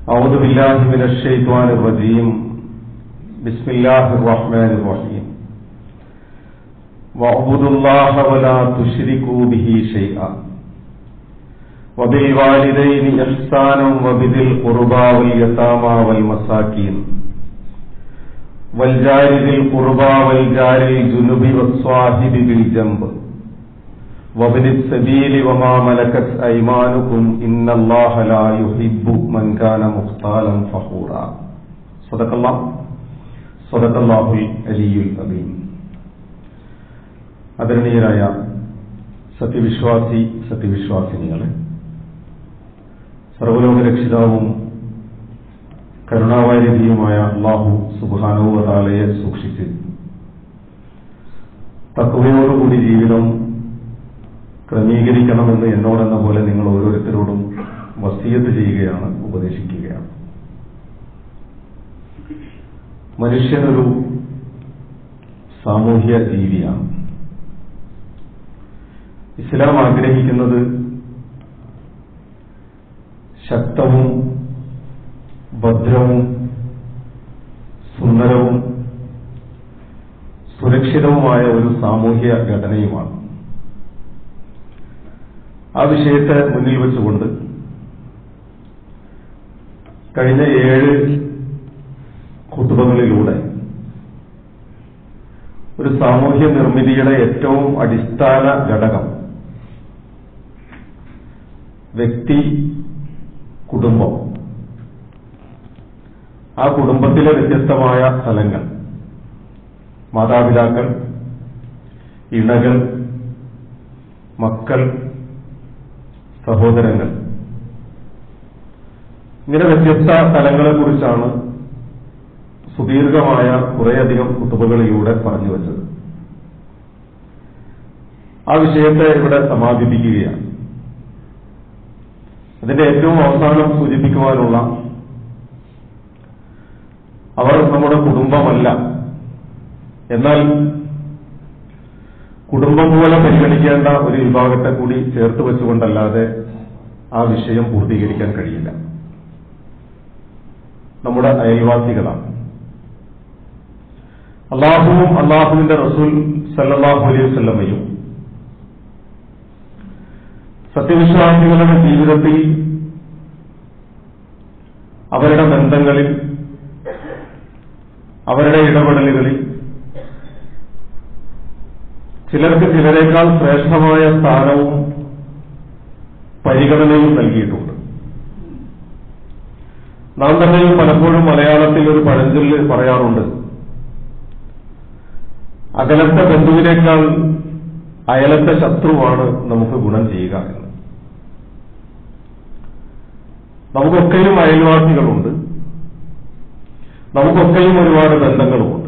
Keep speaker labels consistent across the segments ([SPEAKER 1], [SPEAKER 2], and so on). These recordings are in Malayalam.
[SPEAKER 1] أعوذ بالله من الشيطان الرجيم بسم الله الرحمن الرحيم واعبدوا الله ولا تشركوا به شيئا وبالوالدين إحسانا وبذي القربى واليتامى والمساكين والجار ذي القربى والجار الجنب والصاحب بالجنب وابن السبيل وما ملكت أيمانكم إن الله لا يحب من كان مختالا فخورا صدق الله صدق الله العلي العظيم ആദരണീയരായ സത്യവിശ്വാസി സത്യവിശ്വാസിനികളെ സർവലോക രക്ഷിതാവും കരുണാവാരിധിയുമായ അള്ളാഹു സുബാനുവതാലയെ സൂക്ഷിച്ച് തത്വയോടുകൂടി ജീവിതം ക്രമീകരിക്കണമെന്ന് എന്നോടെന്ന പോലെ നിങ്ങൾ ഓരോരുത്തരോടും വസീയത്ത് ചെയ്യുകയാണ് ഉപദേശിക്കുകയാണ് മനുഷ്യനൊരു സാമൂഹ്യ ജീവിയാണ് ഇസ്ലാം ആഗ്രഹിക്കുന്നത് ശക്തവും ഭദ്രവും സുന്ദരവും സുരക്ഷിതവുമായ ഒരു സാമൂഹ്യ ഘടനയുമാണ് ആ വിഷയത്തെ മുന്നിൽ വെച്ചുകൊണ്ട് കഴിഞ്ഞ ഏഴ് കുത്തുബകളിലൂടെ ഒരു സാമൂഹ്യ നിർമ്മിതിയുടെ ഏറ്റവും അടിസ്ഥാന ഘടകം വ്യക്തി കുടുംബം ആ കുടുംബത്തിലെ വ്യത്യസ്തമായ തലങ്ങൾ മാതാപിതാക്കൾ ഇണകൾ മക്കൾ സഹോദരങ്ങൾ ഇങ്ങനെ വ്യത്യസ്ത തലങ്ങളെക്കുറിച്ചാണ് സുദീർഘമായ കുറേയധികം കുത്തുബകളിലൂടെ പറഞ്ഞു വച്ചത് ആ വിഷയത്തെ ഇവിടെ സമാപിപ്പിക്കുകയാണ് അതിന്റെ ഏറ്റവും അവസാനം സൂചിപ്പിക്കുവാനുള്ള അവർ നമ്മുടെ കുടുംബമല്ല എന്നാൽ കുടുംബം പോലെ പരിഗണിക്കേണ്ട ഒരു വിഭാഗത്തെ കൂടി ചേർത്ത് വെച്ചുകൊണ്ടല്ലാതെ ആ വിഷയം പൂർത്തീകരിക്കാൻ കഴിയില്ല നമ്മുടെ അയൽവാസികളാണ് അള്ളാഹുവും അള്ളാഹുവിന്റെ റസൂൽ സല്ലാഹു അലൈഹി വല്ലമയും സത്യവിശ്വാസികളുടെ ജീവിതത്തിൽ അവരുടെ ബന്ധങ്ങളിൽ അവരുടെ ഇടപെടലുകളിൽ ചിലർക്ക് ചിലരേക്കാൾ ശ്രേഷ്ഠമായ സ്ഥാനവും പരിഗണനയും നൽകിയിട്ടുണ്ട് നാം തന്നെയും പലപ്പോഴും മലയാളത്തിൽ ഒരു പഴഞ്ചൊല്ല് പറയാറുണ്ട് അകലത്തെ ബന്ധുവിനേക്കാൾ അയലത്തെ ശത്രുവാണ് നമുക്ക് ഗുണം ചെയ്യുക എന്ന് നമുക്കൊക്കെയും അയൽവാസികളുണ്ട് നമുക്കൊക്കെയും ഒരുപാട് ബന്ധങ്ങളുമുണ്ട്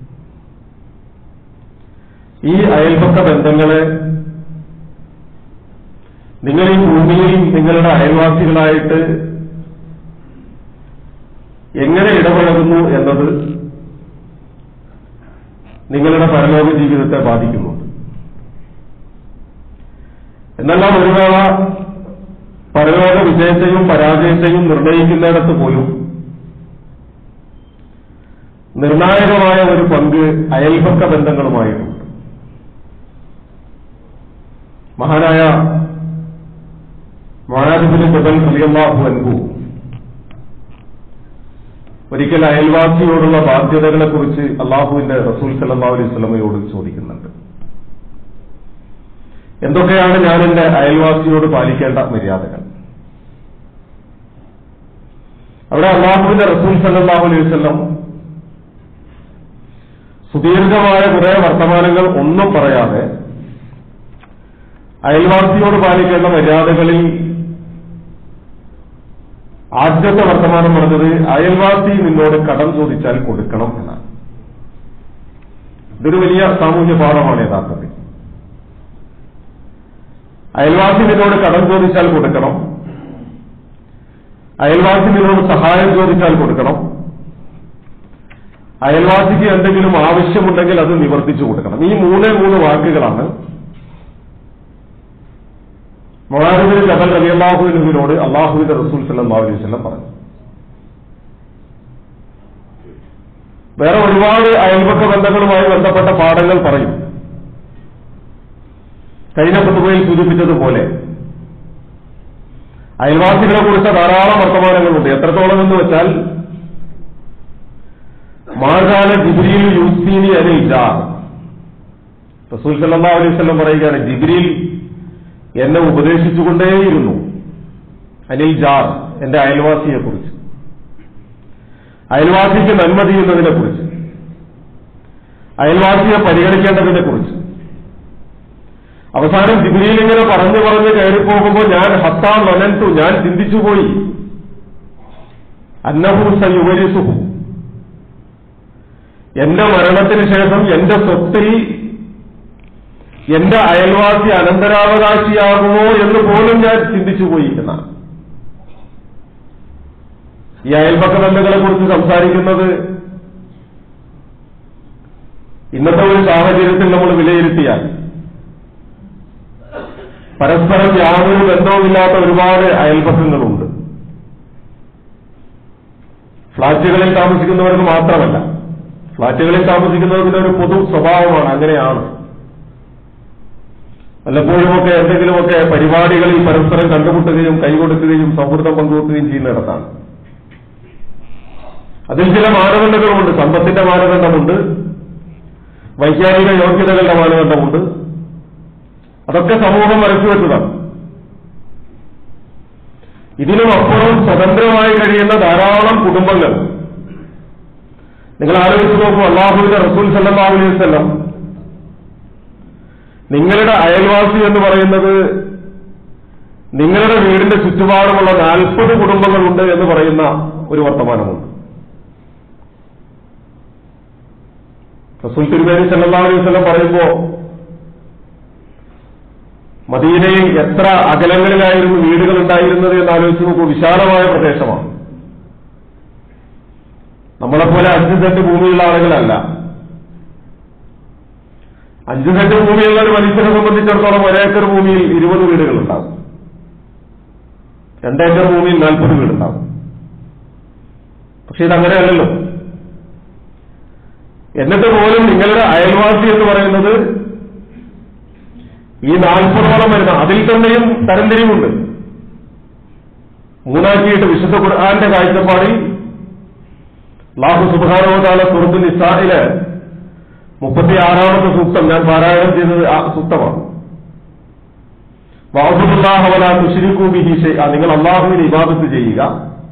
[SPEAKER 1] ഈ അയൽപക്ക ബന്ധങ്ങളെ നിങ്ങൾ ഈ ഭൂമിയിൽ നിങ്ങളുടെ അയൽവാസികളായിട്ട് എങ്ങനെ ഇടപഴകുന്നു എന്നത് നിങ്ങളുടെ പരലോക ജീവിതത്തെ ബാധിക്കുന്നുണ്ട് എന്നെല്ലാം ഒരു വേള പരലോക വിജയത്തെയും പരാജയത്തെയും നിർണയിക്കുന്നിടത്ത് പോലും നിർണായകമായ ഒരു പങ്ക് അയൽപക്ക ബന്ധങ്ങളുമായിട്ടുണ്ട് മഹാനായ മഹാനാദിബിന് ജബൽ അലിയല്ലാഹു അൻഹു ഒരിക്കൽ അയൽവാസിയോടുള്ള ബാധ്യതകളെക്കുറിച്ച് അള്ളാഹുവിന്റെ റസൂൽ സല്ലാ അലൈഹി സ്വലമയോട് ചോദിക്കുന്നുണ്ട് എന്തൊക്കെയാണ് ഞാൻ എന്റെ അയൽവാസിയോട് പാലിക്കേണ്ട മര്യാദകൾ അവിടെ അള്ളാഹുവിന്റെ റസൂൽ സല്ലാഹു അലൈഹി വല്ലം സുദീർഘമായ കുറെ വർത്തമാനങ്ങൾ ഒന്നും പറയാതെ അയൽവാസിയോട് പാലിക്കേണ്ട മര്യാദകളിൽ ആദ്യത്തെ വർത്തമാനം പറഞ്ഞത് അയൽവാസി നിന്നോട് കടം ചോദിച്ചാൽ കൊടുക്കണം എന്നാണ് ഇതൊരു വലിയ സാമൂഹ്യ പാഠമാണ് യഥാർത്ഥത്തിൽ അയൽവാസി നിന്നോട് കടം ചോദിച്ചാൽ കൊടുക്കണം അയൽവാസി നിന്നോട് സഹായം ചോദിച്ചാൽ കൊടുക്കണം അയൽവാസിക്ക് എന്തെങ്കിലും ആവശ്യമുണ്ടെങ്കിൽ അത് നിവർത്തിച്ചു കൊടുക്കണം ഈ മൂന്നേ മൂന്ന് വാക്കുകളാണ് മൊഹാനുബിൻ ജബൽ റബി അള്ളാഹുവിനോട് അള്ളാഹുവിന്റെ റസൂൽ സല്ലാ അലൈഹി വല്ലം പറഞ്ഞു വേറെ ഒരുപാട് അയൽപക്ക ബന്ധങ്ങളുമായി ബന്ധപ്പെട്ട പാഠങ്ങൾ പറയും കഴിഞ്ഞ പുതുമയിൽ സൂചിപ്പിച്ചതുപോലെ അയൽവാസികളെ കുറിച്ച് ധാരാളം വർത്തമാനങ്ങളുണ്ട് എത്രത്തോളം എന്ന് വെച്ചാൽ മാർഗാന ജിബ്രീൽ യൂസീനി അനിൽ ജാർ റസൂൽ സല്ലാ അലൈഹി സ്വലം പറയുകയാണ് ജിബ്രീൽ എന്നെ ഉപദേശിച്ചുകൊണ്ടേയിരുന്നു അനിൽ ജാർ എന്റെ അയൽവാസിയെ കുറിച്ച് അയൽവാസിക്ക് നന്മ ചെയ്യുന്നതിനെ കുറിച്ച് അയൽവാസിയെ പരിഗണിക്കേണ്ടതിനെ കുറിച്ച് അവസാനം ജിബ്രിയിൽ ഇങ്ങനെ പറഞ്ഞു പറഞ്ഞ് കയറിപ്പോകുമ്പോൾ ഞാൻ ഹത്താ നനന്തു ഞാൻ ചിന്തിച്ചുപോയി അന്നഹു സയുവരിസുഹു എന്റെ മരണത്തിന് ശേഷം എന്റെ സ്വത്തിൽ എന്റെ അയൽവാസി അനന്തരാവകാശിയാകുമോ എന്ന് പോലും ഞാൻ ചിന്തിച്ചുപോയി എന്നാണ് ഈ അയൽപക്ക ബന്ധങ്ങളെ കുറിച്ച് സംസാരിക്കുന്നത് ഇന്നത്തെ ഒരു സാഹചര്യത്തിൽ നമ്മൾ വിലയിരുത്തിയാൽ പരസ്പരം യാതൊരു ബന്ധവുമില്ലാത്ത ഒരുപാട് അയൽപക്കങ്ങളുണ്ട് ഫ്ളാറ്റുകളിൽ താമസിക്കുന്നവർക്ക് മാത്രമല്ല ഫ്ളാറ്റുകളിൽ താമസിക്കുന്നവരുടെ ഒരു പൊതു സ്വഭാവമാണ് അങ്ങനെയാണ് വല്ലപ്പോഴുമൊക്കെ എന്തെങ്കിലുമൊക്കെ പരിപാടികളിൽ പരസ്പരം കണ്ടുമുട്ടുകയും കൈകൊടുക്കുകയും സൗഹൃദം പങ്കുവെക്കുകയും ചെയ്യുന്നിടത്താണ് അതിൽ ചില മാനദണ്ഡങ്ങളുമുണ്ട് സമ്പത്തിന്റെ മാനദണ്ഡമുണ്ട് വൈജ്ഞാനിക യോഗ്യതകളുടെ മാനദണ്ഡമുണ്ട് അതൊക്കെ സമൂഹം വരച്ചുവെച്ചതാണ് ഇതിനുമപ്പുറം സ്വതന്ത്രമായി കഴിയുന്ന ധാരാളം കുടുംബങ്ങൾ നിങ്ങൾ ആലോചിച്ച് നോക്കൂ അള്ളാഹുവിന്റെ റസൂൽ സല്ലാ അലൈഹി വല്ലം നിങ്ങളുടെ അയൽവാസി എന്ന് പറയുന്നത് നിങ്ങളുടെ വീടിന്റെ ചുറ്റുപാടുമുള്ള നാൽപ്പത് കുടുംബങ്ങളുണ്ട് എന്ന് പറയുന്ന ഒരു വർത്തമാനമുണ്ട് റസൂൽ തിരുമേനി സല്ലാ അലൈഹി വല്ലം പറയുമ്പോ മദീനയിൽ എത്ര അകലങ്ങളിലായിരുന്നു വീടുകൾ ഉണ്ടായിരുന്നത് എന്ന് ആലോചിച്ച് നോക്കൂ വിശാലമായ പ്രദേശമാണ് നമ്മളെപ്പോലെ അഞ്ച് സെന്റ് ഭൂമിയുള്ള ആളുകളല്ല അഞ്ച് സെന്റ് ഭൂമിയുള്ള ഒരു മനുഷ്യനെ സംബന്ധിച്ചിടത്തോളം ഒരേക്കർ ഭൂമിയിൽ ഇരുപത് വീടുകളുണ്ടാകും രണ്ടേക്കർ ഭൂമിയിൽ നാൽപ്പത് വീടുണ്ടാകും പക്ഷെ ഇതങ്ങനെയല്ലല്ലോ എന്നിട്ട് പോലും നിങ്ങളുടെ അയൽവാസി എന്ന് പറയുന്നത് ഈ നാൽപ്പതോളം വരുന്ന അതിൽ തന്നെയും തരംതിരിവുണ്ട് മൂന്നാക്കിയിട്ട് വിശുദ്ധ ഖുർആാന്റെ കാഴ്ചപ്പാടിൽ ലാഹു സുബാനോദാല സുഹൃത്തു നിസാഹില് മുപ്പത്തിയാറാമത്തെ സൂക്തം ഞാൻ പാരായണം ചെയ്തത് ആ സൂക്തമാണ് വാഹുദുല്ലാഹവല തുഷിരിക്കൂ ബിഹീഷ നിങ്ങൾ അള്ളാഹുവിന് ഇബാദത്ത് ചെയ്യുക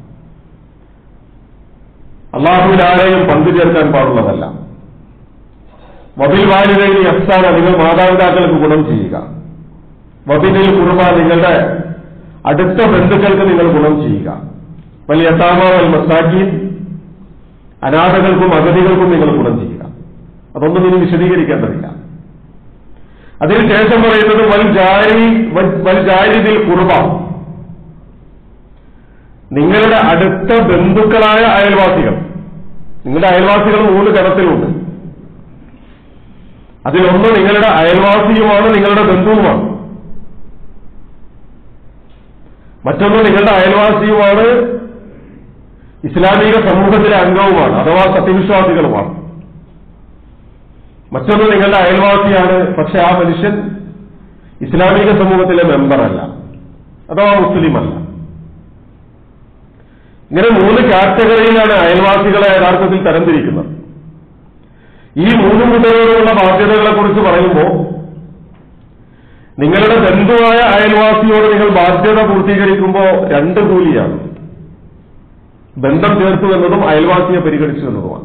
[SPEAKER 1] അള്ളാഹുവിൽ ആരെയും പങ്കു ചേർക്കാൻ പാടുള്ളതല്ല വബിൽ വാലിദൈനി അഫ്സാന നിങ്ങൾ മാതാപിതാക്കൾക്ക് ഗുണം ചെയ്യുക വബിനിൽ കുറുമ നിങ്ങളുടെ അടുത്ത ബന്ധുക്കൾക്ക് നിങ്ങൾ ഗുണം ചെയ്യുക വലിയ യഥാമാവൽ മസാക്കീൻ അനാഥകൾക്കും അഗതികൾക്കും നിങ്ങൾ ഗുണം ചെയ്യുക അതൊന്നും ഇനി വിശദീകരിക്കേണ്ടതില്ല അതിനുശേഷം പറയുന്നത് വൽ ജാരി വൽ ജാരിതിൽ കുറുമ നിങ്ങളുടെ അടുത്ത ബന്ധുക്കളായ അയൽവാസികൾ നിങ്ങളുടെ അയൽവാസികൾ മൂന്ന് തരത്തിലുണ്ട് അതിലൊന്ന് നിങ്ങളുടെ അയൽവാസിയുമാണ് നിങ്ങളുടെ ബന്ധുവുമാണ് മറ്റൊന്ന് നിങ്ങളുടെ അയൽവാസിയുമാണ് ഇസ്ലാമിക സമൂഹത്തിലെ അംഗവുമാണ് അഥവാ സത്യവിശ്വാസികളുമാണ് മറ്റൊന്ന് നിങ്ങളുടെ അയൽവാസിയാണ് പക്ഷെ ആ മനുഷ്യൻ ഇസ്ലാമിക സമൂഹത്തിലെ മെമ്പറല്ല അഥവാ മുസ്ലിമല്ല ഇങ്ങനെ മൂന്ന് കാറ്റഗറിയിലാണ് അയൽവാസികളെ യഥാർത്ഥത്തിൽ തരംതിരിക്കുന്നത് ഈ മൂന്ന് കൂട്ടരോടുള്ള ബാധ്യതകളെ കുറിച്ച് പറയുമ്പോൾ നിങ്ങളുടെ ബന്ധുവായ അയൽവാസിയോട് നിങ്ങൾ ബാധ്യത പൂർത്തീകരിക്കുമ്പോൾ രണ്ട് കൂലിയാണ് ബന്ധം ചേർത്തു എന്നതും അയൽവാസിയെ പരിഗണിച്ചു എന്നതുമാണ്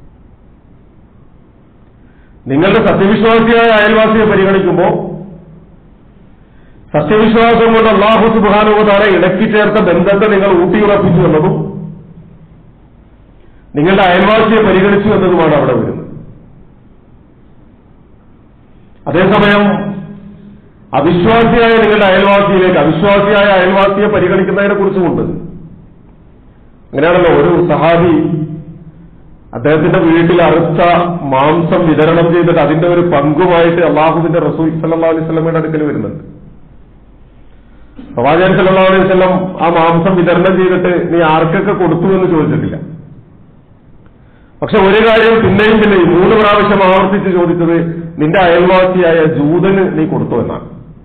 [SPEAKER 1] നിങ്ങളുടെ സത്യവിശ്വാസിയായ അയൽവാസിയെ പരിഗണിക്കുമ്പോൾ സത്യവിശ്വാസം കൊണ്ട് അള്ളാഹു സുബാനുഭവതാരെ ഇടയ്ക്ക് ചേർത്ത ബന്ധത്തെ നിങ്ങൾ ഊട്ടിയുറപ്പിച്ചു എന്നതും നിങ്ങളുടെ അയൽവാസിയെ പരിഗണിച്ചു എന്നതുമാണ് അവിടെ വരുന്നത് അതേസമയം അവിശ്വാസിയായ നിങ്ങളുടെ അയൽവാസിയിലേക്ക് അവിശ്വാസിയായ അയൽവാസിയെ പരിഗണിക്കുന്നതിനെ കുറിച്ചുമുണ്ട് അങ്ങനെയാണല്ലോ ഒരു സഹാബി അദ്ദേഹത്തിന്റെ വീട്ടിൽ അറുത്ത മാംസം വിതരണം ചെയ്തിട്ട് അതിന്റെ ഒരു പങ്കുമായിട്ട് അള്ളാഹുവിന്റെ റസൂൽ സല്ലാ അലൈഹി സ്വലമയുടെ അടുക്കൽ വരുന്നുണ്ട് പ്രവാചകൻ സല്ലാ അലൈഹി സ്വലം ആ മാംസം വിതരണം ചെയ്തിട്ട് നീ ആർക്കൊക്കെ കൊടുത്തു എന്ന് ചോദിച്ചിട്ടില്ല പക്ഷെ ഒരു കാര്യം പിന്നെയും പിന്നെയും മൂന്ന് പ്രാവശ്യം ആവർത്തിച്ച് ചോദിച്ചത് നിന്റെ അയൽവാസിയായ ജൂതന് നീ കൊടുത്തു എന്നാണ്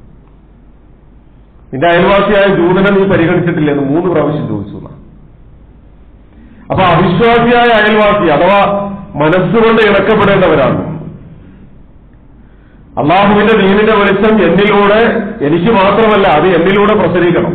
[SPEAKER 1] നിന്റെ അയൽവാസിയായ ജൂതനെ നീ പരിഗണിച്ചിട്ടില്ല എന്ന് മൂന്ന് പ്രാവശ്യം ചോദിച്ചു എന്നാണ് അപ്പൊ അവിശ്വാസിയായ അയൽവാസി അഥവാ മനസ്സുകൊണ്ട് ഇണക്കപ്പെടേണ്ടവരാണ് അള്ളാഹുവിന്റെ ദീനിന്റെ വെളിച്ചം എന്നിലൂടെ എനിക്ക് മാത്രമല്ല അത് എന്നിലൂടെ പ്രസരിക്കണം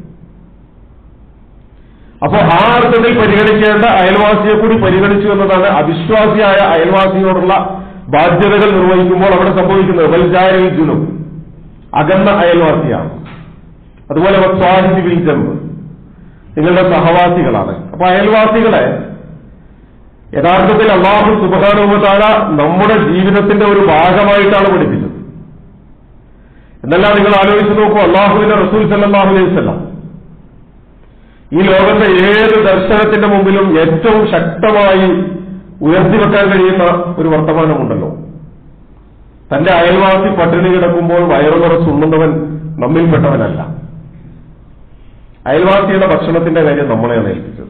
[SPEAKER 1] അപ്പോൾ ആ അർത്ഥത്തിൽ പരിഗണിക്കേണ്ട അയൽവാസിയെ കൂടി പരിഗണിച്ചു എന്നതാണ് അവിശ്വാസിയായ അയൽവാസിയോടുള്ള ബാധ്യതകൾ നിർവഹിക്കുമ്പോൾ അവിടെ സംഭവിക്കുന്നത് വൽജാരി ജുനും അകന്ന അയൽവാസിയാണ് അതുപോലെ സ്വാഹിതി വിൽജമ്പ് നിങ്ങളുടെ സഹവാസികളാണ് അപ്പൊ അയൽവാസികളെ യഥാർത്ഥത്തിൽ അള്ളാഹു സുബാനുഭവത്താല നമ്മുടെ ജീവിതത്തിന്റെ ഒരു ഭാഗമായിട്ടാണ് പഠിപ്പിച്ചത് എന്നല്ല നിങ്ങൾ ആലോചിച്ച് നോക്കൂ അള്ളാഹുവിന്റെ റസൂൽ സല്ലാഹു അലൈഹി സ്വല്ലാം ഈ ലോകത്തെ ഏത് ദർശനത്തിന്റെ മുമ്പിലും ഏറ്റവും ശക്തമായി ഉയർത്തിവെക്കാൻ കഴിയുന്ന ഒരു വർത്തമാനമുണ്ടല്ലോ തന്റെ അയൽവാസി പട്ടിണി കിടക്കുമ്പോൾ വയറു നിറച്ചുണ്ണുന്നവൻ നമ്മിൽപ്പെട്ടവനല്ല അയൽവാസിയുടെ ഭക്ഷണത്തിന്റെ കാര്യം നമ്മളെയാണ് ഏൽപ്പിച്ചത്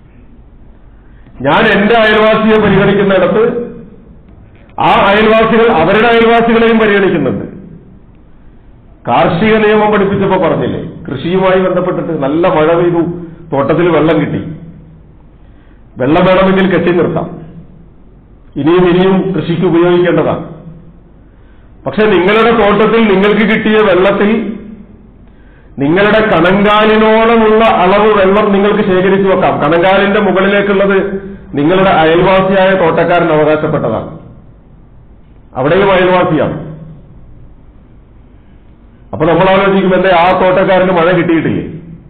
[SPEAKER 1] ഞാൻ എന്റെ അയൽവാസിയെ പരിഗണിക്കുന്നിടത്ത് ആ അയൽവാസികൾ അവരുടെ അയൽവാസികളെയും പരിഗണിക്കുന്നുണ്ട് കാർഷിക നിയമം പഠിപ്പിച്ചപ്പോ പറഞ്ഞില്ലേ കൃഷിയുമായി ബന്ധപ്പെട്ടിട്ട് നല്ല മഴ പെയ്തു തോട്ടത്തിൽ വെള്ളം കിട്ടി വെള്ളം വേണമെങ്കിൽ കെട്ടി നിർത്താം ഇനിയും ഇനിയും കൃഷിക്ക് ഉപയോഗിക്കേണ്ടതാണ് പക്ഷെ നിങ്ങളുടെ തോട്ടത്തിൽ നിങ്ങൾക്ക് കിട്ടിയ വെള്ളത്തിൽ നിങ്ങളുടെ കണങ്കാലിനോളമുള്ള അളവ് വെള്ളം നിങ്ങൾക്ക് ശേഖരിച്ചു വെക്കാം കണങ്കാലിന്റെ മുകളിലേക്കുള്ളത് നിങ്ങളുടെ അയൽവാസിയായ തോട്ടക്കാരൻ അവകാശപ്പെട്ടതാണ് അവിടെയും അയൽവാസിയാണ് അപ്പൊ നമ്മൾ ആലോചിക്കും എന്റെ ആ തോട്ടക്കാരന് മഴ കിട്ടിയിട്ടില്ലേ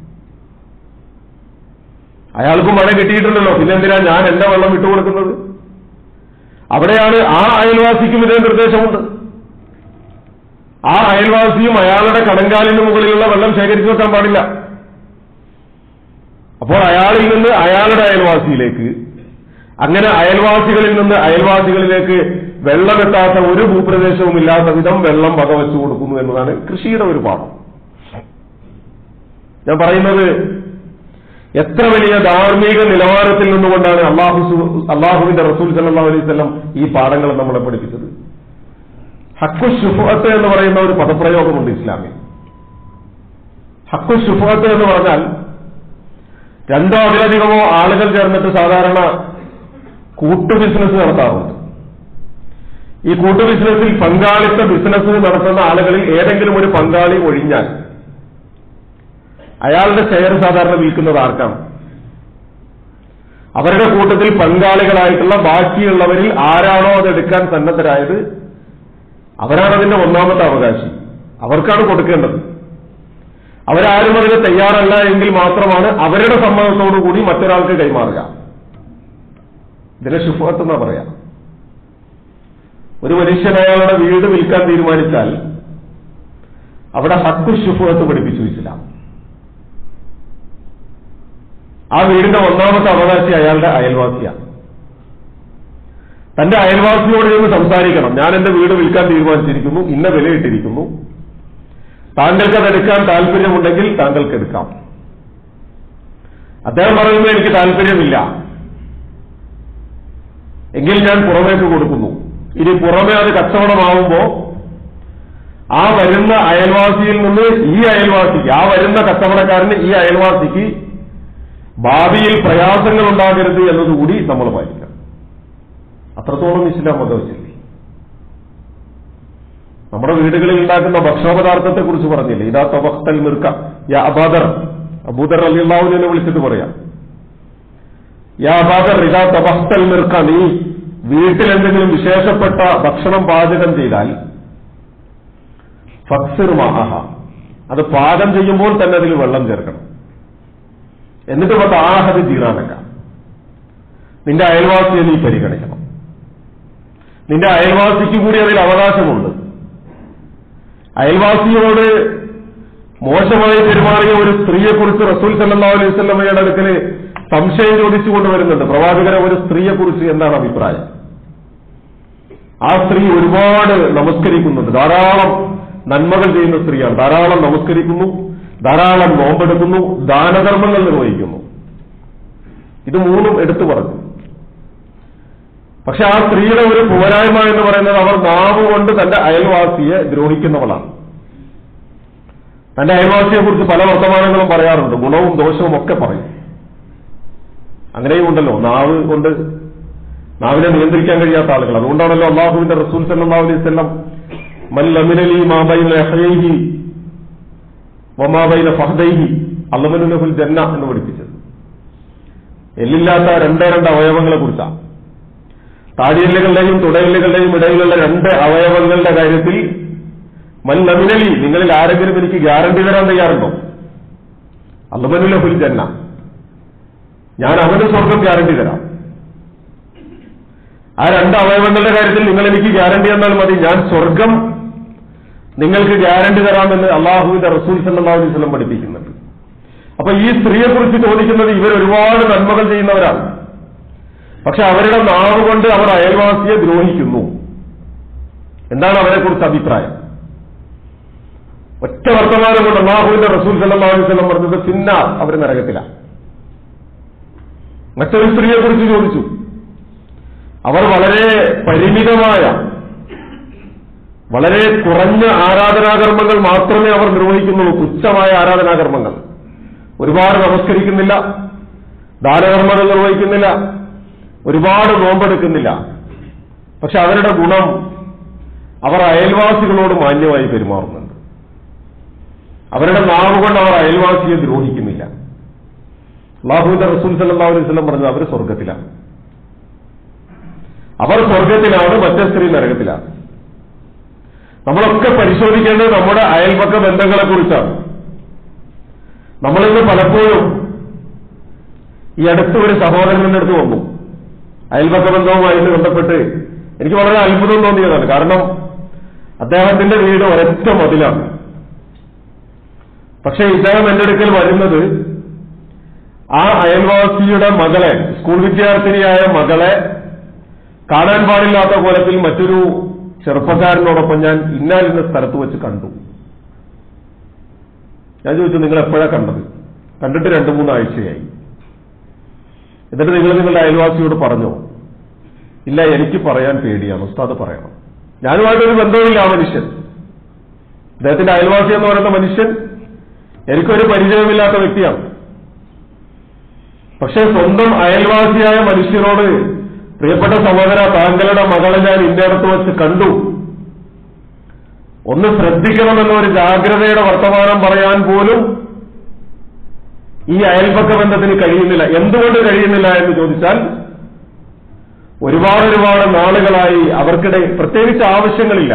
[SPEAKER 1] അയാൾക്ക് മഴ കിട്ടിയിട്ടുണ്ടല്ലോ പിന്നെ എന്തിനാ ഞാൻ എന്റെ വെള്ളം വിട്ടുകൊടുക്കുന്നത് അവിടെയാണ് ആ അയൽവാസിക്കും ഇതേ നിർദ്ദേശമുണ്ട് ആ അയൽവാസിയും അയാളുടെ കണങ്കാലിന് മുകളിലുള്ള വെള്ളം ശേഖരിച്ചു വെക്കാൻ പാടില്ല അപ്പോൾ അയാളിൽ നിന്ന് അയാളുടെ അയൽവാസിയിലേക്ക് അങ്ങനെ അയൽവാസികളിൽ നിന്ന് അയൽവാസികളിലേക്ക് വെള്ളമെത്താത്ത ഒരു ഭൂപ്രദേശവും ഇല്ലാത്ത വിധം വെള്ളം വകവെച്ചു കൊടുക്കുന്നു എന്നതാണ് കൃഷിയുടെ ഒരു പാഠം ഞാൻ പറയുന്നത് എത്ര വലിയ ധാർമ്മിക നിലവാരത്തിൽ നിന്നുകൊണ്ടാണ് അള്ളാഹു അള്ളാഹുവിന്റെ റസൂൽ സല്ലാ അലൈവല്ലം ഈ പാഠങ്ങൾ നമ്മളെ പഠിപ്പിച്ചത് ഹക്കു ഷുഫത്ത് എന്ന് പറയുന്ന ഒരു പദപ്രയോഗമുണ്ട് ഇസ്ലാമിൽ ഹക്കു ഷുഫത്ത് എന്ന് പറഞ്ഞാൽ രണ്ടോ അതിലധികമോ ആളുകൾ ചേർന്നിട്ട് സാധാരണ കൂട്ടു ബിസിനസ് നടത്താറുണ്ട് ഈ കൂട്ടു ബിസിനസ്സിൽ പങ്കാളിത്ത ബിസിനസ് നടത്തുന്ന ആളുകളിൽ ഏതെങ്കിലും ഒരു പങ്കാളി ഒഴിഞ്ഞാൽ അയാളുടെ ഷെയർ സാധാരണ വിൽക്കുന്നത് ആർക്കാണ് അവരുടെ കൂട്ടത്തിൽ പങ്കാളികളായിട്ടുള്ള ബാക്കിയുള്ളവരിൽ ആരാണോ അത് എടുക്കാൻ സന്നദ്ധരായത് അവരാണ് അതിന്റെ ഒന്നാമത്തെ അവകാശി അവർക്കാണ് കൊടുക്കേണ്ടത് അവരാരും അതിന് തയ്യാറല്ല എങ്കിൽ മാത്രമാണ് അവരുടെ സമ്മതത്തോടുകൂടി മറ്റൊരാൾക്ക് കൈമാറുക ഇതിനെ ശുഭത്ത് എന്നാ പറയാം ഒരു മനുഷ്യൻ അയാളുടെ വീട് വിൽക്കാൻ തീരുമാനിച്ചാൽ അവിടെ ഹക്കു ശുഭത്ത് പഠിപ്പിച്ചു ഇസ്ലാം ആ വീടിന്റെ ഒന്നാമത്തെ അവകാശി അയാളുടെ അയൽവാസിയാണ് തന്റെ അയൽവാസിയോട് നിന്ന് സംസാരിക്കണം ഞാൻ എന്റെ വീട് വിൽക്കാൻ തീരുമാനിച്ചിരിക്കുന്നു ഇന്ന വിലയിട്ടിരിക്കുന്നു താങ്കൾക്ക് അത് എടുക്കാൻ താല്പര്യമുണ്ടെങ്കിൽ താങ്കൾക്ക് എടുക്കാം അദ്ദേഹം പറയുന്നു എനിക്ക് താല്പര്യമില്ല എങ്കിൽ ഞാൻ പുറമേക്ക് കൊടുക്കുന്നു ഇനി പുറമേ അത് കച്ചവടമാവുമ്പോ ആ വരുന്ന അയൽവാസിയിൽ നിന്ന് ഈ അയൽവാസിക്ക് ആ വരുന്ന കച്ചവടക്കാരന് ഈ അയൽവാസിക്ക് ഭാവിയിൽ പ്രയാസങ്ങൾ ഉണ്ടാകരുത് എന്നതുകൂടി നമ്മൾ പാലിക്കണം അത്രത്തോളം ഇസ്ലാം വകവച്ചില്ലേ നമ്മുടെ വീടുകളിൽ ഉണ്ടാക്കുന്ന ഭക്ഷണപദാർത്ഥത്തെ കുറിച്ച് പറഞ്ഞില്ലേ ഇതാ തൊബഖ്തൽ മിർക്ക യാ അബാദർ അബൂദർ അലിള്ളാഹുവിനെ വിളിച്ചിട്ട് പറയാം യാ അബാദർ ഇതാ തൊബഖ്തൽ മിർക്ക നീ വീട്ടിൽ എന്തെങ്കിലും വിശേഷപ്പെട്ട ഭക്ഷണം പാചകം ചെയ്താൽ ഫക്സിർ മഹ അത് പാകം ചെയ്യുമ്പോൾ തന്നെ അതിൽ വെള്ളം ചേർക്കണം എന്നിട്ട് പത്ത് ആഹത് ജീറാനക്ക നിന്റെ അയൽവാസിയെ നീ പരിഗണിക്കണം നിന്റെ അയൽവാസിക്ക് കൂടി അതിൽ അവകാശമുണ്ട് അയൽവാസിയോട് മോശമായി പെരുമാറിയ ഒരു സ്ത്രീയെക്കുറിച്ച് റസൂൽ സല്ലാ അലൈഹി സ്വല്ലമ്മയുടെ അടുക്കല് സംശയം ചോദിച്ചുകൊണ്ട് വരുന്നുണ്ട് പ്രവാചകരെ ഒരു സ്ത്രീയെക്കുറിച്ച് എന്താണ് അഭിപ്രായം ആ സ്ത്രീ ഒരുപാട് നമസ്കരിക്കുന്നുണ്ട് ധാരാളം നന്മകൾ ചെയ്യുന്ന സ്ത്രീയാണ് ധാരാളം നമസ്കരിക്കുന്നു ധാരാളം നോമ്പെടുക്കുന്നു ദാനധർമ്മങ്ങൾ നിർവഹിക്കുന്നു ഇത് മൂന്നും എടുത്തു പറഞ്ഞു
[SPEAKER 2] പക്ഷെ ആ സ്ത്രീയുടെ ഒരു പോരായ്മ എന്ന് പറയുന്നത് അവർ നാവ് കൊണ്ട് തന്റെ അയൽവാസിയെ ദ്രോഹിക്കുന്നവളാണ് തന്റെ അയൽവാസിയെ കുറിച്ച് പല വർത്തമാനങ്ങളും പറയാറുണ്ട് ഗുണവും ദോഷവും ഒക്കെ പറയും അങ്ങനെയും ഉണ്ടല്ലോ നാവ് കൊണ്ട് നാവിനെ നിയന്ത്രിക്കാൻ കഴിയാത്ത ആളുകൾ അതുകൊണ്ടാണല്ലോ അള്ളാഹുവിന്റെ റസൂൽ സല്ലല്ലാഹു അലൈഹി വസല്ലം മൽ ലമിനലി മാബൈന ലഹയൈഹി വമാബൈന ഫഹദൈഹി അള്ളമനുലഹുൽ ജന്ന എന്ന് പഠിപ്പിച്ചത് എല്ലില്ലാത്ത രണ്ടേ രണ്ട് അവയവങ്ങളെ കുറിച്ചാണ് താടിയെല്ലുകളുടെയും തുടയെല്ലുകളുടെയും ഇടയിലുള്ള രണ്ട് അവയവങ്ങളുടെ കാര്യത്തിൽ മൽ ലമിനലി നിങ്ങളിൽ ആരെങ്കിലും എനിക്ക് ഗ്യാരണ്ടി തരാൻ തയ്യാറുണ്ടോ അള്ളമനുലഹുൽ ജന്ന ഞാൻ അവന് സ്വർഗം ഗ്യാരണ്ടി തരാം ആ രണ്ട് അവയവങ്ങളുടെ കാര്യത്തിൽ നിങ്ങൾ എനിക്ക് ഗ്യാരണ്ടി തന്നാൽ മതി ഞാൻ സ്വർഗം നിങ്ങൾക്ക് ഗ്യാരണ്ടി തരാമെന്ന് അള്ളാഹുവിന്റെ റസൂൽ സല്ലല്ലാഹു അലൈഹി വസല്ലം പഠിപ്പിക്കുന്നുണ്ട് അപ്പൊ ഈ സ്ത്രീയെ കുറിച്ച് ചോദിക്കുന്നത് ഇവർ ഒരുപാട് നന്മകൾ ചെയ്യുന്നവരാണ് പക്ഷെ അവരുടെ നാവ് കൊണ്ട് അവർ അയൽവാസിയെ ദ്രോഹിക്കുന്നു എന്താണ് അവരെ കുറിച്ച് അഭിപ്രായം ഒറ്റ വർത്തമാനം കൊണ്ട് അള്ളാഹുവിന്റെ റസൂൽ സല്ലല്ലാഹു അലൈഹി വസല്ലം പറഞ്ഞത് സിന്ന അവർ നരകത്തിലാണ് മറ്റൊരു സ്ത്രീയെ കുറിച്ച് ചോദിച്ചു അവർ വളരെ പരിമിതമായ വളരെ കുറഞ്ഞ ആരാധനാകർമ്മങ്ങൾ മാത്രമേ അവർ നിർവഹിക്കുന്നുള്ളൂ തുച്ഛമായ ആരാധനാകർമ്മങ്ങൾ ഒരുപാട് നമസ്കരിക്കുന്നില്ല ദാനകർമ്മങ്ങൾ നിർവഹിക്കുന്നില്ല ഒരുപാട് നോമ്പെടുക്കുന്നില്ല പക്ഷെ അവരുടെ ഗുണം അവർ അയൽവാസികളോട് മാന്യമായി പെരുമാറുന്നുണ്ട് അവരുടെ നാവ് കൊണ്ട് അവർ അയൽവാസിയെ ദ്രോഹിക്കുന്നില്ല അള്ളാഹുവിന്റെ റസൂൽ സല്ലല്ലാഹു അലൈഹി വസല്ലം പറഞ്ഞത് അവർ സ്വർഗത്തിലാണ് അവർ സ്വർഗത്തിലാണ് മറ്റേ സ്ത്രീ നരകത്തിലാണ് നമ്മളൊക്കെ പരിശോധിക്കേണ്ടത് നമ്മുടെ അയൽപക്ക ബന്ധങ്ങളെ കുറിച്ചാണ് നമ്മളിന്ന് പലപ്പോഴും ഈ അടുത്ത് ഒരു സഹോദരന്റെ അടുത്ത് വന്നു അയൽപക്ക ബന്ധവുമായിട്ട് ബന്ധപ്പെട്ട് എനിക്ക് വളരെ അത്ഭുതം തോന്നിയതാണ് കാരണം അദ്ദേഹത്തിന്റെ വീട് ഒരൊറ്റ മതിലാണ് പക്ഷെ ഇദ്ദേഹം എന്റെ അടുക്കൽ വരുന്നത് ആ അയൽവാസിയുടെ മകളെ സ്കൂൾ വിദ്യാർത്ഥിനിയായ മകളെ കാണാൻ പാടില്ലാത്ത കോലത്തിൽ മറ്റൊരു ചെറുപ്പക്കാരനോടൊപ്പം ഞാൻ ഇന്നാലിന്ന സ്ഥലത്ത് വെച്ച് കണ്ടു ഞാൻ ചോദിച്ചു നിങ്ങൾ എപ്പോഴാ കണ്ടത് കണ്ടിട്ട് രണ്ടു മൂന്നാഴ്ചയായി എന്നിട്ട് നിങ്ങൾ നിങ്ങളുടെ അയൽവാസിയോട് പറഞ്ഞോ ഇല്ല എനിക്ക് പറയാൻ പേടിയാണ് ഉസ്താദ് പറയണം ഞാനുമായിട്ടൊരു ബന്ധവുമില്ല ആ മനുഷ്യൻ അദ്ദേഹത്തിന്റെ അയൽവാസി എന്ന് പറയുന്ന മനുഷ്യൻ എനിക്കൊരു പരിചയമില്ലാത്ത വ്യക്തിയാണ് പക്ഷേ സ്വന്തം അയൽവാസിയായ മനുഷ്യനോട് പ്രിയപ്പെട്ട സഹോദര താങ്കളുടെ മകളെ ഞാൻ ഇന്നടത്ത് വെച്ച് കണ്ടു ഒന്ന് ശ്രദ്ധിക്കണമെന്ന ഒരു ജാഗ്രതയുടെ വർത്തമാനം പറയാൻ പോലും ഈ അയൽപക്ക ബന്ധത്തിന് കഴിയുന്നില്ല എന്തുകൊണ്ട് കഴിയുന്നില്ല എന്ന് ചോദിച്ചാൽ ഒരുപാട് ഒരുപാട് നാളുകളായി അവർക്കിടെ പ്രത്യേകിച്ച് ആവശ്യങ്ങളില്ല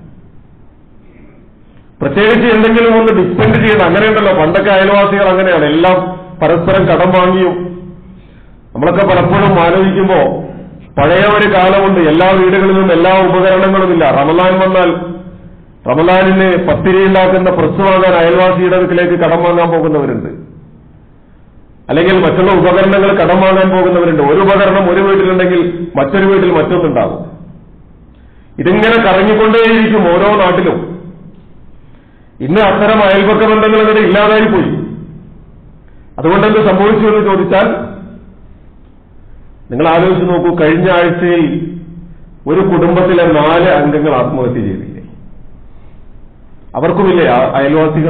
[SPEAKER 2] പ്രത്യേകിച്ച് എന്തെങ്കിലും ഒന്ന് ഡിപ്പെൻഡ് ചെയ്യുന്ന അങ്ങനെയുണ്ടല്ലോ പണ്ടൊക്കെ അയൽവാസികൾ അങ്ങനെയാണ് എല്ലാം പരസ്പരം കടം വാങ്ങിയും നമ്മളൊക്കെ പലപ്പോഴും ആലോചിക്കുമ്പോ പഴയ ഒരു കാലമുണ്ട് എല്ലാ വീടുകളിലും എല്ലാ ഉപകരണങ്ങളും ഇല്ല റമലാൻ വന്നാൽ റമലാനിന് പത്തിരി ഉണ്ടാക്കുന്ന പ്രസ് വാങ്ങാൻ അയൽവാസിയുടെ വീട്ടിലേക്ക് കടം വാങ്ങാൻ പോകുന്നവരുണ്ട് അല്ലെങ്കിൽ മറ്റുള്ള ഉപകരണങ്ങൾ കടം വാങ്ങാൻ പോകുന്നവരുണ്ട് ഒരു ഉപകരണം ഒരു വീട്ടിലുണ്ടെങ്കിൽ മറ്റൊരു വീട്ടിൽ മറ്റൊന്നുണ്ടാകും ഇതിങ്ങനെ കറങ്ങിക്കൊണ്ടേയിരിക്കും ഓരോ നാട്ടിലും ഇന്ന് അത്തരം അയൽപക്ക ബന്ധങ്ങൾ ഇവിടെ ഇല്ലാതായി പോയി അതുകൊണ്ട് എന്ത് സംഭവിച്ചു എന്ന് ചോദിച്ചാൽ നിങ്ങൾ ആലോചിച്ച് നോക്കൂ കഴിഞ്ഞ ആഴ്ചയിൽ ഒരു കുടുംബത്തിലെ നാല് അംഗങ്ങൾ ആത്മഹത്യ ചെയ്തില്ലേ അവർക്കുമില്ലേ ആ- അയൽവാസികൾ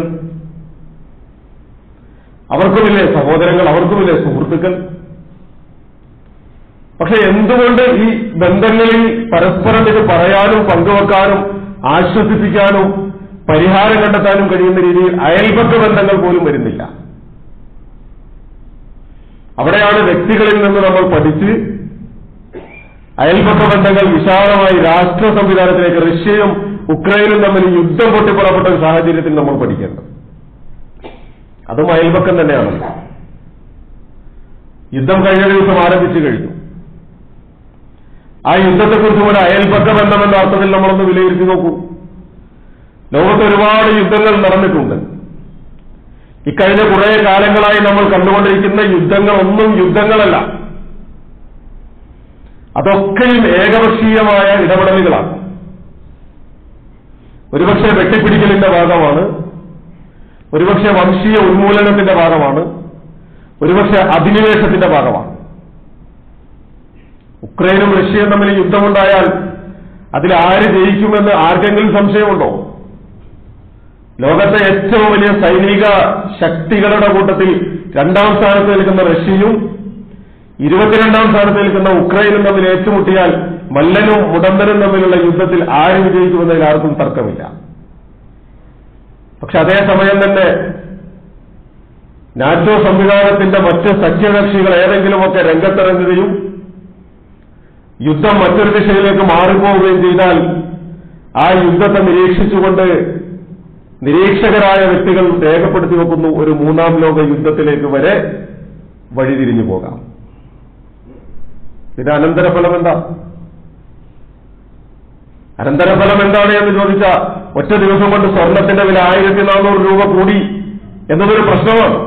[SPEAKER 2] അവർക്കുമില്ലേ സഹോദരങ്ങൾ അവർക്കുമില്ലേ സുഹൃത്തുക്കൾ പക്ഷെ എന്തുകൊണ്ട് ഈ ബന്ധങ്ങളിൽ പരസ്പരം ഇത് പറയാനും പങ്കുവെക്കാനും ആശ്വസിപ്പിക്കാനും പരിഹാരം കണ്ടെത്താനും കഴിയുന്ന രീതിയിൽ അയൽപക്ക ബന്ധങ്ങൾ പോലും വരുന്നില്ല അവിടെയാണ് വ്യക്തികളിൽ നിന്ന് നമ്മൾ പഠിച്ച് അയൽപക്ക ബന്ധങ്ങൾ വിശാലമായി രാഷ്ട്ര സംവിധാനത്തിലേക്ക് റഷ്യയും ഉക്രൈനും തമ്മിൽ യുദ്ധം പൊട്ടിപ്പുറപ്പെട്ട ഒരു സാഹചര്യത്തിൽ നമ്മൾ പഠിക്കേണ്ടത് അതും അയൽപക്കം തന്നെയാണല്ലോ യുദ്ധം കഴിഞ്ഞ ദിവസം ആരംഭിച്ചു കഴിഞ്ഞു ആ യുദ്ധത്തെക്കുറിച്ചും ഒരു അയൽപക്ക ബന്ധം എന്ന അർത്ഥത്തിൽ നമ്മളൊന്ന് വിലയിരുത്തി നോക്കൂ ലോകത്ത് ഒരുപാട് യുദ്ധങ്ങൾ നടന്നിട്ടുണ്ട് ഇക്കഴിഞ്ഞ കുറെ കാലങ്ങളായി നമ്മൾ കണ്ടുകൊണ്ടിരിക്കുന്ന യുദ്ധങ്ങളൊന്നും യുദ്ധങ്ങളല്ല അതൊക്കെയും ഏകപക്ഷീയമായ ഇടപെടലുകളാണ് ഒരുപക്ഷെ വെട്ടിപ്പിടിക്കലിന്റെ ഭാഗമാണ് ഒരുപക്ഷെ വംശീയ ഉന്മൂലനത്തിന്റെ ഭാഗമാണ് ഒരുപക്ഷെ അധിനിവേശത്തിന്റെ ഭാഗമാണ് ഉക്രൈനും റഷ്യയും തമ്മിൽ യുദ്ധമുണ്ടായാൽ അതിൽ ആര് ജയിക്കുമെന്ന് ആർക്കെങ്കിലും സംശയമുണ്ടോ ലോകത്തെ ഏറ്റവും വലിയ സൈനിക ശക്തികളുടെ കൂട്ടത്തിൽ രണ്ടാം സ്ഥാനത്ത് നിൽക്കുന്ന റഷ്യയും ഇരുപത്തിരണ്ടാം സ്ഥാനത്ത് നിൽക്കുന്ന ഉക്രൈനും തമ്മിൽ ഏറ്റുമുട്ടിയാൽ മല്ലനും മുടന്തനും തമ്മിലുള്ള യുദ്ധത്തിൽ ആര് വിജയിക്കുമെന്നതിൽ ആർക്കും തർക്കമില്ല പക്ഷെ അതേസമയം തന്നെ നാറ്റോ സംവിധാനത്തിന്റെ മറ്റ് സഖ്യകക്ഷികൾ ഏതെങ്കിലുമൊക്കെ രംഗത്തിറങ്ങുകയും യുദ്ധം മറ്റൊരു ദിശയിലേക്ക് മാറിപ്പോവുകയും ചെയ്താൽ ആ യുദ്ധത്തെ നിരീക്ഷിച്ചുകൊണ്ട് നിരീക്ഷകരായ വ്യക്തികൾ രേഖപ്പെടുത്തി വെക്കുന്നു ഒരു മൂന്നാം ലോക യുദ്ധത്തിലേക്ക് വരെ വഴിതിരിഞ്ഞു പോകാം ഇത് അനന്തരഫലം എന്താ അനന്തരഫലം എന്താണ് എന്ന് ചോദിച്ചാൽ ഒറ്റ ദിവസം കൊണ്ട് സ്വർണത്തിന്റെ വില ആയിരത്തി നാനൂറ് രൂപ കൂടി എന്നതൊരു പ്രശ്നമാണ്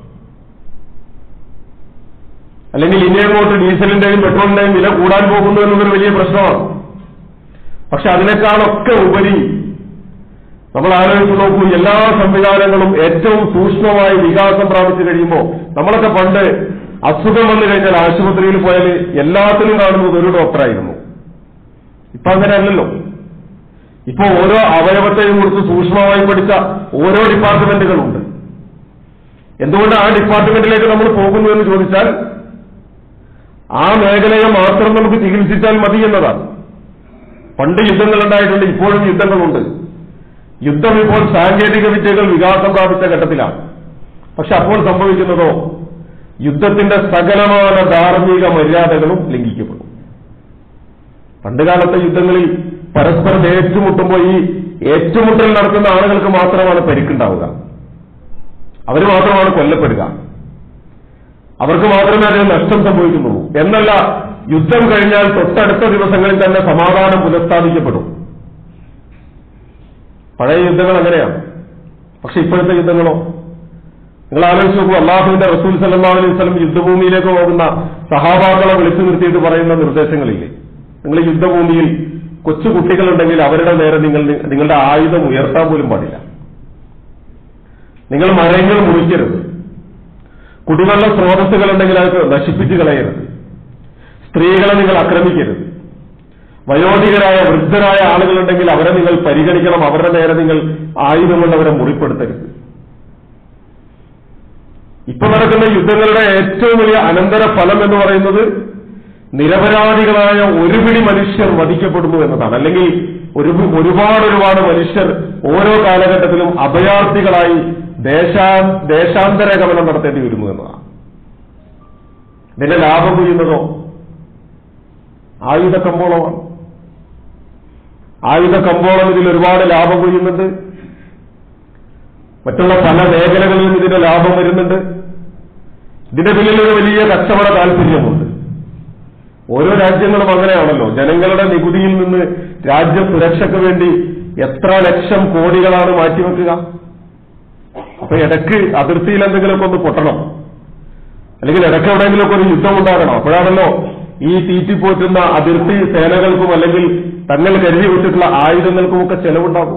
[SPEAKER 2] അല്ലെങ്കിൽ ഇനി അങ്ങോട്ട് ഡീസലിന്റെയും പെട്രോളിന്റെയും വില കൂടാൻ പോകുന്നു എന്നതൊരു വലിയ പ്രശ്നമാണ് പക്ഷെ അതിനേക്കാളൊക്കെ ഉപരി നമ്മൾ ആലോചിച്ച് നോക്കൂ എല്ലാ സംവിധാനങ്ങളും ഏറ്റവും സൂക്ഷ്മമായി വികാസം പ്രാപിച്ചു കഴിയുമ്പോൾ നമ്മളൊക്കെ പണ്ട് അസുഖം വന്നു കഴിഞ്ഞാൽ ആശുപത്രിയിൽ പോയാൽ എല്ലാത്തിനും കാണുന്നത് ഒരു ഡോക്ടറായിരുന്നു ഇപ്പൊ അങ്ങനെ അല്ലല്ലോ ഇപ്പൊ ഓരോ അവയവത്തെയും കുറിച്ച് സൂക്ഷ്മമായി പഠിച്ച ഓരോ ഡിപ്പാർട്ട്മെന്റുകളുണ്ട് എന്തുകൊണ്ട് ആ ഡിപ്പാർട്ട്മെന്റിലേക്ക് നമ്മൾ പോകുന്നു എന്ന് ചോദിച്ചാൽ ആ മേഖലയെ മാത്രം നമുക്ക് ചികിത്സിച്ചാൽ മതി എന്നതാണ് പണ്ട് യുദ്ധങ്ങൾ ഉണ്ടായിട്ടുണ്ട് ഇപ്പോഴും യുദ്ധങ്ങളുണ്ട് യുദ്ധം ഇപ്പോൾ സാങ്കേതിക വിദ്യകൾ വികാസം പ്രാപിച്ച ഘട്ടത്തിലാണ് പക്ഷെ അപ്പോൾ സംഭവിക്കുന്നതോ യുദ്ധത്തിന്റെ സകലമായ ധാർമ്മിക മര്യാദകളും ലംഘിക്കപ്പെടും പണ്ടുകാലത്തെ യുദ്ധങ്ങളിൽ പരസ്പരം ഏറ്റുമുട്ടുമ്പോൾ ഈ ഏറ്റുമുട്ടൽ നടത്തുന്ന ആളുകൾക്ക് മാത്രമാണ് പരിക്കുണ്ടാവുക അവർ മാത്രമാണ് കൊല്ലപ്പെടുക അവർക്ക് മാത്രമേ അതിന് നഷ്ടം സംഭവിക്കുന്നുള്ളൂ എന്നല്ല യുദ്ധം കഴിഞ്ഞാൽ തൊട്ടടുത്ത ദിവസങ്ങളിൽ തന്നെ സമാധാനം പുനഃസ്ഥാപിക്കപ്പെടും പഴയ യുദ്ധങ്ങൾ അങ്ങനെയാണ് പക്ഷെ ഇപ്പോഴത്തെ യുദ്ധങ്ങളോ നിങ്ങൾ ആലോചിച്ച് നോക്കൂ അള്ളാഹുവിന്റെ റസൂൽ സല്ലാ അലൈഹി സ്വലം യുദ്ധഭൂമിയിലേക്ക് പോകുന്ന സഹാബാക്കളെ വിളിച്ചു നിർത്തിയിട്ട് പറയുന്ന നിർദ്ദേശങ്ങളില്ലേ നിങ്ങൾ യുദ്ധഭൂമിയിൽ കൊച്ചു കുട്ടികളുണ്ടെങ്കിൽ അവരുടെ നേരെ നിങ്ങൾ നിങ്ങളുടെ ആയുധം ഉയർത്താൻ പോലും പാടില്ല നിങ്ങൾ മരങ്ങൾ മുറിക്കരുത് കുടിവെള്ള സ്രോതസ്സുകളുണ്ടെങ്കിൽ അത് നശിപ്പിച്ചു കളയരുത് സ്ത്രീകളെ നിങ്ങൾ ആക്രമിക്കരുത് വയോധികരായ വൃദ്ധരായ ആളുകളുണ്ടെങ്കിൽ അവരെ നിങ്ങൾ പരിഗണിക്കണം അവരുടെ നേരെ നിങ്ങൾ ആയുധമുള്ളവരെ മുറിപ്പെടുത്തരുത് ഇപ്പൊ നടക്കുന്ന യുദ്ധങ്ങളുടെ ഏറ്റവും വലിയ അനന്തര ഫലം എന്ന് പറയുന്നത് നിരപരാധികളായ ഒരു പിടി മനുഷ്യർ വധിക്കപ്പെടുന്നു എന്നതാണ് അല്ലെങ്കിൽ ഒരു ഒരുപാട് ഒരുപാട് മനുഷ്യർ ഓരോ കാലഘട്ടത്തിലും അഭയാർത്ഥികളായി ദേശാ ദേശാന്തര ഗമനം നടത്തേണ്ടി വരുന്നു എന്നതാണ് ഇതിന്റെ ലാഭം ചെയ്യുന്നതോ ആയുധ കമ്പോളമാണ് ആയുധ കമ്പോളം ഇതിൽ ഒരുപാട് ലാഭം കൊയ്യുന്നുണ്ട് മറ്റുള്ള പല മേഖലകളിലും ഇതിന്റെ ലാഭം വരുന്നുണ്ട് ഇതിന്റെ പിന്നിൽ ഒരു വലിയ കച്ചവട താല്പര്യമുണ്ട് ഓരോ രാജ്യങ്ങളും അങ്ങനെയാണല്ലോ ജനങ്ങളുടെ നികുതിയിൽ നിന്ന് രാജ്യ സുരക്ഷയ്ക്ക് വേണ്ടി എത്ര ലക്ഷം കോടികളാണ് മാറ്റിവെക്കുക അപ്പൊ ഇടയ്ക്ക് അതിർത്തിയിൽ എന്തെങ്കിലുമൊക്കെ ഒന്ന് പൊട്ടണം അല്ലെങ്കിൽ ഇടയ്ക്ക് എവിടെയെങ്കിലുമൊക്കെ ഒരു യുദ്ധം ഉണ്ടാകണം അപ്പോഴാണല്ലോ ഈ തീറ്റിപ്പോറ്റുന്ന അതിർത്തി സേനകൾക്കും അല്ലെങ്കിൽ തങ്ങൾ കരുതി വിട്ടിട്ടുള്ള ആയുധങ്ങൾക്കുമൊക്കെ ചെലവുണ്ടാകും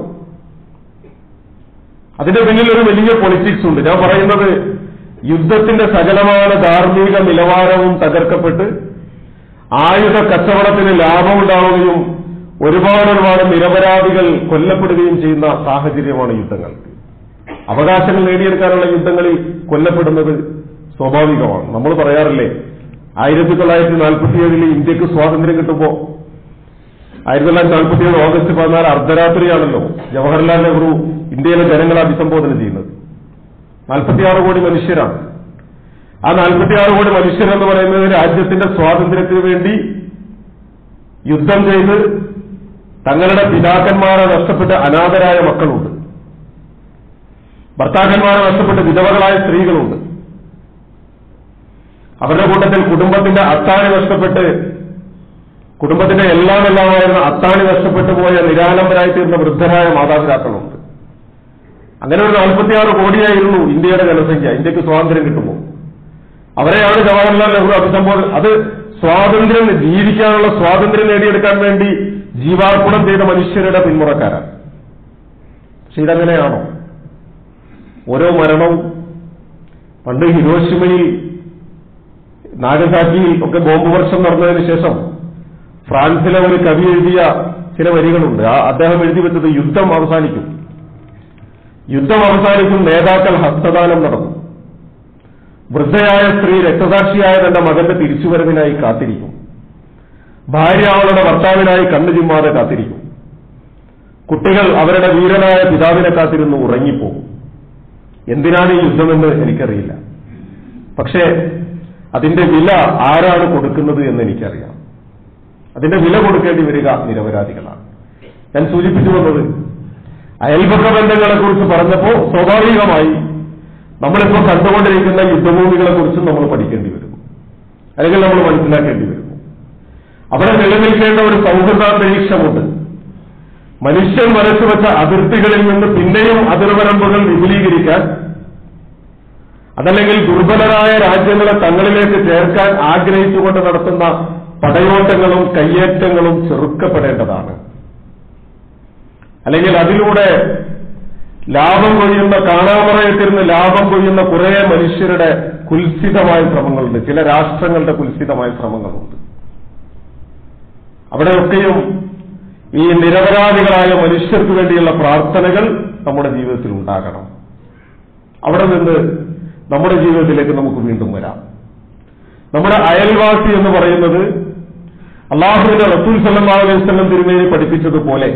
[SPEAKER 2] അതിന്റെ പിന്നിൽ ഒരു വലിയ പൊളിറ്റിക്സ് ഉണ്ട് ഞാൻ പറയുന്നത് യുദ്ധത്തിന്റെ സകലമായ ധാർമ്മിക നിലവാരവും തകർക്കപ്പെട്ട് ആയുധ കച്ചവടത്തിന് ലാഭമുണ്ടാവുകയും ഒരുപാട് ഒരുപാട് നിരപരാധികൾ കൊല്ലപ്പെടുകയും ചെയ്യുന്ന സാഹചര്യമാണ് യുദ്ധങ്ങൾ അവകാശങ്ങൾ നേടിയെടുക്കാനുള്ള യുദ്ധങ്ങളിൽ കൊല്ലപ്പെടുന്നത് സ്വാഭാവികമാണ് നമ്മൾ പറയാറില്ലേ ആയിരത്തി തൊള്ളായിരത്തി നാൽപ്പത്തിയേഴിൽ ഇന്ത്യക്ക് സ്വാതന്ത്ര്യം കിട്ടുമ്പോൾ ആയിരത്തി തൊള്ളായിരത്തി നാൽപ്പത്തിയേഴ് ഓഗസ്റ്റ് പതിനാല് അർദ്ധരാത്രിയാണല്ലോ ജവഹർലാൽ നെഹ്റു ഇന്ത്യയിലെ ജനങ്ങളെ അഭിസംബോധന ചെയ്യുന്നത് നാൽപ്പത്തിയാറ് കോടി മനുഷ്യരാണ് ആ നാൽപ്പത്തിയാറ് കോടി മനുഷ്യരെന്ന് പറയുന്നത് രാജ്യത്തിന്റെ സ്വാതന്ത്ര്യത്തിന് വേണ്ടി യുദ്ധം ചെയ്ത് തങ്ങളുടെ പിതാക്കന്മാരെ നഷ്ടപ്പെട്ട അനാഥരായ മക്കളുണ്ട് ഭർത്താക്കന്മാരെ നഷ്ടപ്പെട്ട് വിധവകളായ സ്ത്രീകളുണ്ട് അവരുടെ കൂട്ടത്തിൽ കുടുംബത്തിന്റെ അത്താണി നഷ്ടപ്പെട്ട് കുടുംബത്തിന്റെ എല്ലാം എല്ലാമായിരുന്ന അത്താണി നഷ്ടപ്പെട്ടു പോയ നിരാലംബരായി തീർന്ന വൃദ്ധരായ മാതാപിതാക്കളുണ്ട് അങ്ങനെ ഒരു നാൽപ്പത്തിയാറ് കോടിയായിരുന്നു ഇന്ത്യയുടെ ജനസംഖ്യ ഇന്ത്യക്ക് സ്വാതന്ത്ര്യം കിട്ടുമ്പോൾ അവരെയാണ് ജവഹർലാൽ നെഹ്റു അഭിസംബോധന അത് സ്വാതന്ത്ര്യം ജീവിക്കാനുള്ള സ്വാതന്ത്ര്യം നേടിയെടുക്കാൻ വേണ്ടി ജീവാർപ്പണം ചെയ്ത മനുഷ്യരുടെ പിന്മുറക്കാരാണ് പക്ഷെ ഇതങ്ങനെയാണോ ഓരോ മരണവും പണ്ട് ഹിരോഷിമയിൽ നാഗസാക്കിയിൽ ഒക്കെ ബോംബ് വർഷം നടന്നതിന് ശേഷം ഫ്രാൻസിലെ ഒരു കവി എഴുതിയ ചില വരികളുണ്ട് ആ അദ്ദേഹം എഴുതി വെച്ചത് യുദ്ധം അവസാനിക്കും യുദ്ധം അവസാനിക്കും നേതാക്കൾ ഹസ്തദാനം നടത്തും വൃദ്ധയായ സ്ത്രീ രക്തസാക്ഷിയായ തന്റെ മകന്റെ തിരിച്ചുവരവിനായി കാത്തിരിക്കും ഭാര്യ അവളുടെ ഭർത്താവിനായി കണ്ണു ചിമ്മാതെ കാത്തിരിക്കും കുട്ടികൾ അവരുടെ വീരനായ പിതാവിനെ കാത്തിരുന്ന് ഉറങ്ങിപ്പോകും എന്തിനാണ് ഈ യുദ്ധമെന്ന് എനിക്കറിയില്ല പക്ഷേ അതിന്റെ വില ആരാണ് കൊടുക്കുന്നത് എന്ന് എനിക്കറിയാം അതിന്റെ വില കൊടുക്കേണ്ടി വരിക നിരപരാധികളാണ് ഞാൻ സൂചിപ്പിച്ചു വന്നത് അയൽപക്ക ബന്ധങ്ങളെ കുറിച്ച് പറഞ്ഞപ്പോ സ്വാഭാവികമായി നമ്മളിപ്പോൾ കണ്ടുകൊണ്ടിരിക്കുന്ന യുദ്ധഭൂമികളെ കുറിച്ചും നമ്മൾ പഠിക്കേണ്ടി വരും അല്ലെങ്കിൽ നമ്മൾ മനസ്സിലാക്കേണ്ടി വരും അവിടെ നിലനിൽക്കേണ്ട ഒരു സൗഹൃദാന്തരീക്ഷമുണ്ട് മനുഷ്യൻ മനസ്സുവെച്ച അതിർത്തികളിൽ നിന്ന് പിന്നെയും അതിർവരമ്പുകൾ വിപുലീകരിക്കാൻ അതല്ലെങ്കിൽ ദുർബലരായ രാജ്യങ്ങളെ തങ്ങളിലേക്ക് ചേർക്കാൻ ആഗ്രഹിച്ചുകൊണ്ട് നടത്തുന്ന പടയോട്ടങ്ങളും കയ്യേറ്റങ്ങളും ചെറുക്കപ്പെടേണ്ടതാണ് അല്ലെങ്കിൽ അതിലൂടെ ലാഭം കൊയ്യുന്ന കാണാമറയത്തിരുന്ന് ലാഭം കൊയ്യുന്ന കുറെ മനുഷ്യരുടെ കുൽസിതമായ ശ്രമങ്ങളുണ്ട് ചില രാഷ്ട്രങ്ങളുടെ കുൽസിതമായ ശ്രമങ്ങളുണ്ട് അവിടെയൊക്കെയും ഈ നിരപരാധികളായ മനുഷ്യർക്ക് വേണ്ടിയുള്ള പ്രാർത്ഥനകൾ നമ്മുടെ ജീവിതത്തിൽ ഉണ്ടാകണം അവിടെ നിന്ന് നമ്മുടെ ജീവിതത്തിലേക്ക് നമുക്ക് വീണ്ടും വരാം നമ്മുടെ അയൽവാസി എന്ന് പറയുന്നത് അള്ളാഹുവിന്റെ റസൂൽ സല്ലാ അലൈഹി വസല്ലം തിരുമേനി പഠിപ്പിച്ചതുപോലെ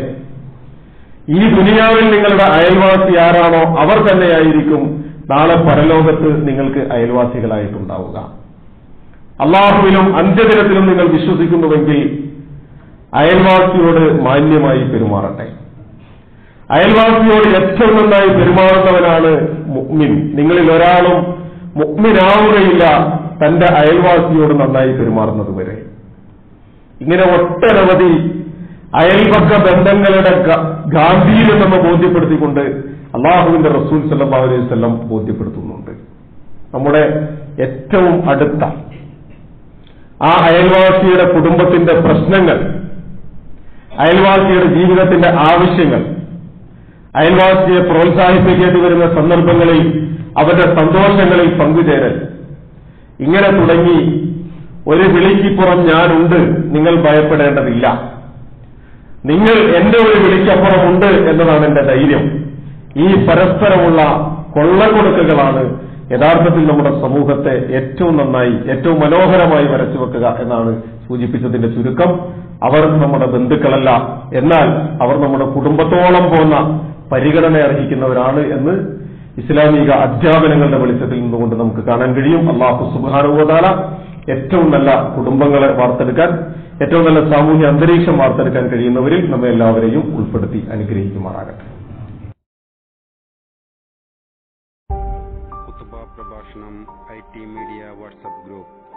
[SPEAKER 2] ഈ ദുനിയാവിൽ നിങ്ങളുടെ അയൽവാസി ആരാണോ അവർ തന്നെയായിരിക്കും നാളെ പരലോകത്ത് നിങ്ങൾക്ക് അയൽവാസികളായിട്ടുണ്ടാവുക അള്ളാഹുവിലും അന്ത്യദിനത്തിലും നിങ്ങൾ വിശ്വസിക്കുന്നുവെങ്കിൽ അയൽവാസിയോട് മാന്യമായി പെരുമാറട്ടെ അയൽവാസിയോട് ഏറ്റവും നന്നായി പെരുമാറുന്നവനാണ് മുഗ്മിൻ നിങ്ങളിൽ ഒരാളും മുഗ്മിനാവുകയില്ല തന്റെ അയൽവാസിയോട് നന്നായി പെരുമാറുന്നത് വരെ ഇങ്ങനെ ഒട്ടനവധി അയൽപക്ക ബന്ധങ്ങളുടെ ഗ- ഗാംഭീര്യം എന്ന് ബോധ്യപ്പെടുത്തിക്കൊണ്ട് അള്ളാഹുവിന്റെ റസൂൽ സല്ലല്ലാഹു അലൈഹി വസല്ലം ബോധ്യപ്പെടുത്തുന്നുണ്ട് നമ്മുടെ ഏറ്റവും അടുത്ത ആ അയൽവാസിയുടെ കുടുംബത്തിന്റെ പ്രശ്നങ്ങൾ അയൽവാസിയുടെ ജീവിതത്തിന്റെ ആവശ്യങ്ങൾ അയൽവാസിയെ പ്രോത്സാഹിപ്പിക്കേണ്ടി വരുന്ന സന്ദർഭങ്ങളിൽ അവരുടെ സന്തോഷങ്ങളിൽ പങ്കുചേരൽ ഇങ്ങനെ തുടങ്ങി ഒരു വിളിക്കിപ്പുറം ഞാനുണ്ട് നിങ്ങൾ ഭയപ്പെടേണ്ടതില്ല നിങ്ങൾ എന്റെ ഒരു വിളിക്കപ്പുറമുണ്ട് എന്നതാണ് എന്റെ ധൈര്യം ഈ പരസ്പരമുള്ള കൊള്ളക്കൊടുക്കുകളാണ് യഥാർത്ഥത്തിൽ നമ്മുടെ സമൂഹത്തെ ഏറ്റവും നന്നായി ഏറ്റവും മനോഹരമായി വരച്ചു വെക്കുക എന്നാണ് സൂചിപ്പിച്ചതിന്റെ ചുരുക്കം അവർ നമ്മുടെ ബന്ധുക്കളല്ല എന്നാൽ അവർ നമ്മുടെ കുടുംബത്തോളം പോന്ന പരിഗണന അർഹിക്കുന്നവരാണ് എന്ന് ഇസ്ലാമിക അധ്യാപനങ്ങളുടെ വെളിച്ചത്തിൽ നിന്നുകൊണ്ട് നമുക്ക് കാണാൻ കഴിയും അള്ളാഹു സുബാനുവതാല ഏറ്റവും നല്ല കുടുംബങ്ങളെ വാർത്തെടുക്കാൻ ഏറ്റവും നല്ല സാമൂഹ്യ അന്തരീക്ഷം വാർത്തെടുക്കാൻ കഴിയുന്നവരിൽ നമ്മെ എല്ലാവരെയും ഉൾപ്പെടുത്തി അനുഗ്രഹിക്കുമാറാകട്ടെ
[SPEAKER 3] കുത്തുബ പ്രഭാഷണം I T media WhatsApp group